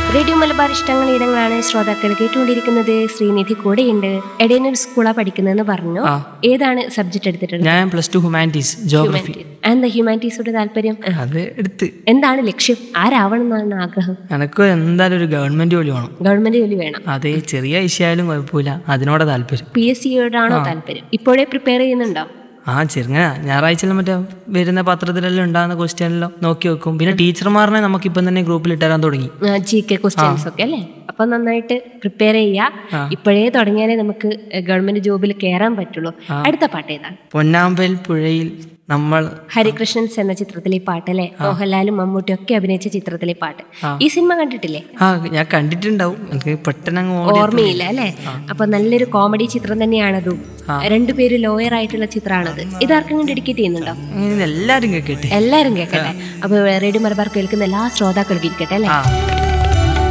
Radio Malabar ഇഷ്ടങ്ങൾ ഇടങ്ങളാണ് ശ്രോതാക്കൾ കേട്ടുകൊണ്ടിരിക്കുന്നത് ശ്രീനിധി കൂടെയുണ്ട് എടയനൂർ സ്കൂളാ പഠിക്കുന്നതെന്ന് പറഞ്ഞു ആ. ഏതാണ് സബ്ജക്ട് എടുത്തിട്ടുള്ളത് ഞാൻ പ്ലസ് ടു ഹ്യൂമാനിറ്റീസ് ജോഗ്രഫി എന്താ ഹ്യൂമാനിറ്റീസോട് താല്പര്യം ആ. അത് എടുത്ത് എന്താണ് ലക്ഷ്യം ആരാവണം എന്നാണ് ആഗ്രഹം എനക്ക് എന്തായാലും ഒരു ഗവൺമെന്റ് ജോലി വേണം ഗവൺമെന്റ് ജോലി വേണം അത് ചെറിയ വിഷയമായാലും കുഴപ്പമില്ല അതിനോട് താല്പര്യം പി എസ് സിയോടാണോ താല്പര്യം ഇപ്പോഴേ പ്രിപ്പയർ ചെയ്യുന്നുണ്ടോ ആ ചെറുങ്ങനെ ഞായറാഴ്ച മറ്റേ വരുന്ന പത്രത്തിലെല്ലാം ഉണ്ടാകുന്ന ക്വസ്റ്റ്യനെല്ലാം നോക്കി വെക്കും പിന്നെ ടീച്ചർമാരനെ നമുക്ക് ഇപ്പം തന്നെ ഗ്രൂപ്പിൽ ഇട്ടുതരാൻ തുടങ്ങി ജി കെ ക്വസ്റ്റ്യൻസ് ഒക്കെ അല്ലേ അപ്പൊ നന്നായിട്ട് പ്രിപ്പയർ ചെയ്യുക ഇപ്പോഴേ തുടങ്ങിയാലേ നമുക്ക് ഗവൺമെന്റ് ജോബിൽ കയറാൻ പറ്റുള്ളൂ അടുത്ത പാട്ട് ഏതാണ് പൊന്നാമ്പൽ പുഴയിൽ നമ്മൾ ഹരികൃഷ്ണൻസ് എന്ന ചിത്രത്തിലെ ഈ പാട്ടല്ലേ മോഹൻലാലും മമ്മൂട്ടിയും ഒക്കെ അഭിനയിച്ച ചിത്രത്തിലെ പാട്ട് ഈ സിനിമ കണ്ടിട്ടില്ലേ ആ ഞാൻ കണ്ടിട്ടുണ്ടാവും എനിക്ക് പെട്ടെന്ന് അങ്ങ് ഓടി ഓർമ്മയില്ല അല്ലേ അപ്പൊ നല്ലൊരു കോമഡി ചിത്രം തന്നെയാണതും രണ്ടുപേര് ലോയർ ആയിട്ടുള്ള ചിത്രമാണത് ഇതാർക്കെങ്കിലും ഡെഡിക്കേറ്റ് ചെയ്യുന്നുണ്ടോ ഇങ്ങനെ എല്ലാവരും കേൾക്കട്ടെ എല്ലാരും കേൾക്കട്ടെ അപ്പൊ റേഡിയോ മലബാർ കേൾക്കുന്ന എല്ലാ ശ്രോതാക്കൾക്കും ഇരിക്കട്ടെ അല്ലേ ആ